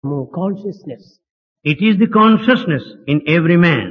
Consciousness It is the consciousness in every man.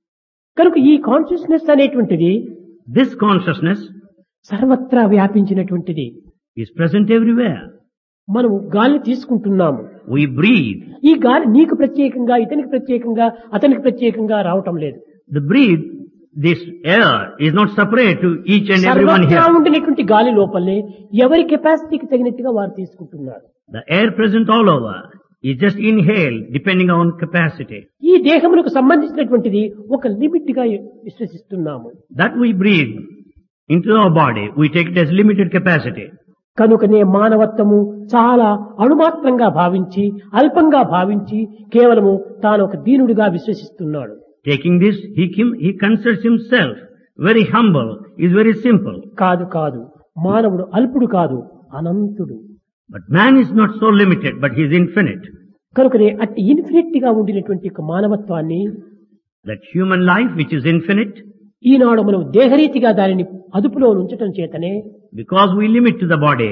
కనుక ఈ consciousness అనేటువంటిది This consciousness సర్వత్రా వ్యాపించినటువంటిది is present everywhere. మనము గాలి తీసుకుంటున్నాము We breathe. ఈ గాలి నీకు ప్రత్యేకంగా ఇతనికి ప్రత్యేకంగా అతనికి ప్రత్యేకంగా రావటం లేదు The breathe, this air is not separate to each and everyone సర్వత్రా here. ఉండినటువంటి గాలి లోపలే ఎవరి కెపాసిటీకి తగినట్టుగా వారు తీసుకుంటున్నారు The air present all over is just inhaled depending on capacity. ఈ దేహములకు సంబంధించినటువంటిది ఒక లిమిట్ గా విశ్వసిస్తున్నాము That we breathe into our body, we take it as limited capacity. కనుకనే మానవత్వము చాలా అణుమాత్రంగా భావించి అల్పంగా భావించి కేవలము తాను ఒక దీనుడిగా విశ్వసిస్తున్నాడు Taking this, he, kim- he considers himself very humble, is very simple. కాదు కాదు మానవుడు అల్పుడు కాదు అనంతుడు But man is not so limited, but he is infinite. కనుకనే అట్టి ఇన్ఫినిట్ గా ఉండినటువంటి యొక్క మానవత్వాన్ని That human life, which is infinite, ఈనాడు మనం దేహరీతిగా దానిని అదుపులో ఉంచటం చేతనే because we limit to the body,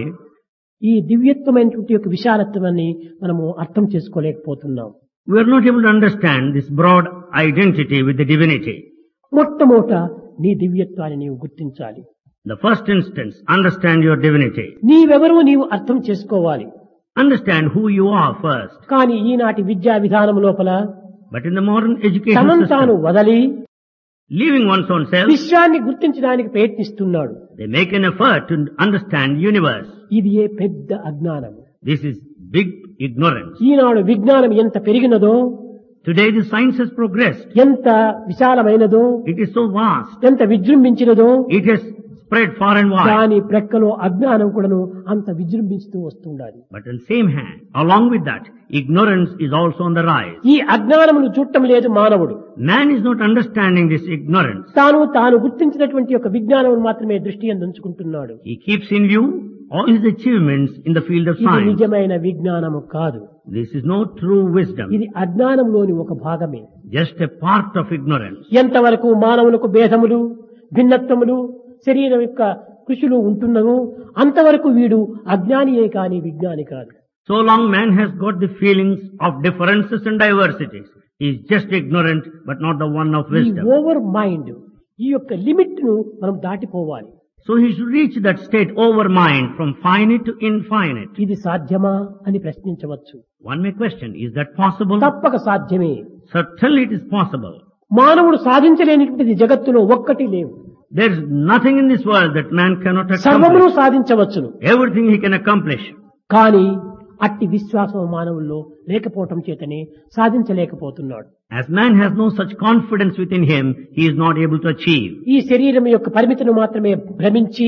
ఈ దివ్యత్వమైనటువంటి యొక్క విశాలత్వాన్ని మనము అర్థం చేసుకోలేకపోతున్నాం we are not able to understand this broad identity with the divinity. మొట్టమొదట నీ దివ్యత్వాన్ని నీవు గుర్తించాలి The first instance, understand your divinity. నీవెవరో నీవు అర్థం చేసుకోవాలి Understand who you are first. కానీ ఈనాటి విద్యా విధానం లోపల But in the modern education తనను తాను system, వదలి leaving one's own self, విశ్వాన్ని గుర్తించడానికి ప్రయత్నిస్తున్నాడు they make an effort to understand universe. ఇది ఏ పెద్ద అజ్ఞానం This is big ignorance. ఈనాడు విజ్ఞానం ఎంత పెరిగినదో Today the science has progressed. ఎంత విశాలమైనదో It is so vast. ఎంత విజృంభించినదో It has spread far and wide. దాని ప్రక్కలో అజ్ఞానం కూడాను అంత విజృంభిస్తూ వస్తుండాలి But on the same hand, along with that, ignorance is also on the rise. ఈ అజ్ఞానమును చూడటం లేదు మానవుడు Man is not understanding this ignorance. తాను తాను గుర్తించినటువంటి యొక్క విజ్ఞానం మాత్రమే దృష్టి ఉంచుకుంటున్నాడు He keeps in view all his achievements in the field of ఇది science. నిజమైన విజ్ఞానము కాదు This is no true wisdom, ఇది అజ్ఞానంలోని ఒక భాగమే just a part of ignorance. ఎంతవరకు మానవులకు భేదములు భిన్నత్వములు శరీరం యొక్క కృషులు ఉంటున్నవో అంతవరకు వీడు అజ్ఞానియే కాని విజ్ఞాని కాదు So long man has got the feelings of differences and diversities. He is just ignorant, but not the one of ఈ wisdom. ఓవర్ మైండ్ ఈ యొక్క లిమిట్ ను మనం దాటిపోవాలి So he should reach that state over mind from finite to infinite. ఇది సాధ్యమా అని ప్రశ్నించవచ్చు One may question, is that possible? తప్పక సాధ్యమే Certainly it is possible. మానవుడు సాధించలేనిటువంటిది జగత్తులో ఒక్కటి లేవు There is nothing in this world that man cannot సర్వమును accomplish. సాధించవచ్చును Everything he can accomplish. కానీ అట్టి విశ్వాసం మానవుల్లో లేకపోవటం చేతనే సాధించలేకపోతున్నాడు As man has no such confidence within him, he is not able to achieve. ఈ శరీరం యొక్క పరిమితిని మాత్రమే భ్రమించి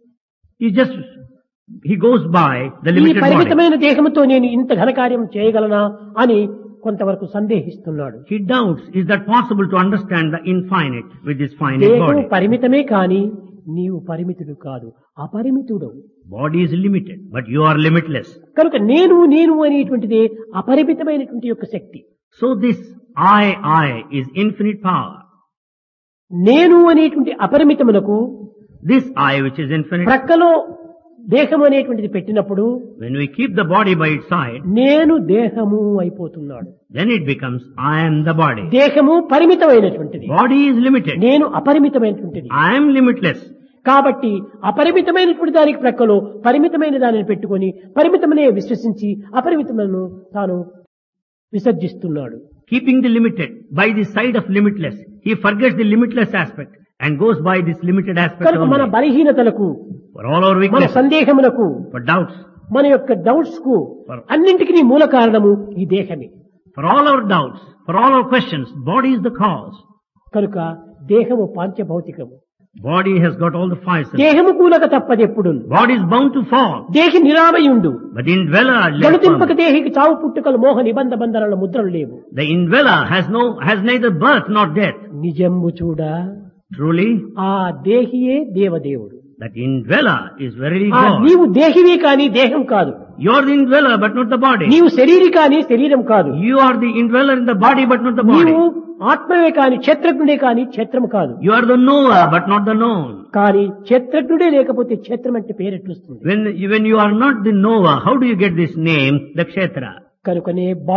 He just, he goes by the ఈ limited body. పరిమితమైన దేహంతో నేను ఇంత ఘనకార్యం చేయగలనా అని కొంతవరకు సందేహిస్తున్నాడు He doubts, is that possible to understand the infinite with this finite దేహం body? పరిమితమే కాని నీవు పరిమితుడు కాదు అపరిమితుడు Body is limited, but you are limitless. కనుక నేను నేను అనేటువంటిదే అపరిమితమైనటువంటి యొక్క శక్తి So this I, I is infinite power. నేను అనేటువంటి అపరిమితమునకు This I which is infinite, ప్రక్కలో దేహం అనేటువంటిది పెట్టినప్పుడు when we keep the body by its side, నేను దేహము అయిపోతున్నాడు then it becomes I am the body. దేహము పరిమితమైనటువంటిది Body is limited. నేను అపరిమితమైనటువంటిది I am limitless. కాబట్టి అపరిమితమైనటువంటి దానికి ప్రక్కలో పరిమితమైన దానిని పెట్టుకొని పరిమితమనే విశ్వసించి అపరిమితమైన తాను విసర్జిస్తున్నాడు Keeping the limited by the side of limitless, he forgets the limitless aspect and goes by this limited aspect కనుక మన only. బలహీనతలకు For all our మన weaknesses, సందేహములకు for doubts, మన యొక్క డౌట్స్ కు అన్నింటికి మూల కారణము ఈ దేహమే for all our doubts, for all our questions, body is the cause. కనుక దేహము పాంచభౌతికము Body has got all the five senses. దేహము కూలక తప్పదెప్పుడు Body is bound to fall, దేహి నిరామయుండు but indweller left గణతింపక firm. దేహికి చావు పుట్టుకలు మోహ నిబంధ బంధనల ముద్రలు లేవు The indweller has no, has neither birth nor death. నిజంబు చూడ Truly, ఆ దేహియే దేవదేవుడు that indweller is verily ఆ God. నీవు దేహివే కాని దేహం కాదు You are the indweller, but not the body. నీవు శరీరి కాని శరీరం కాదు You are the indweller in the body, but not the body. నీవు ఆత్మవే కాని క్షేత్రజ్ఞుడే కాని క్షేత్రము కాదు You are the knower, but not the known. కానీ క్షేత్రజ్ఞుడే లేకపోతే క్షేత్రం అంటే పేరెట్లుస్తుంది When, when you are not the knower, how do you get this name, the kshetra? కనుకనే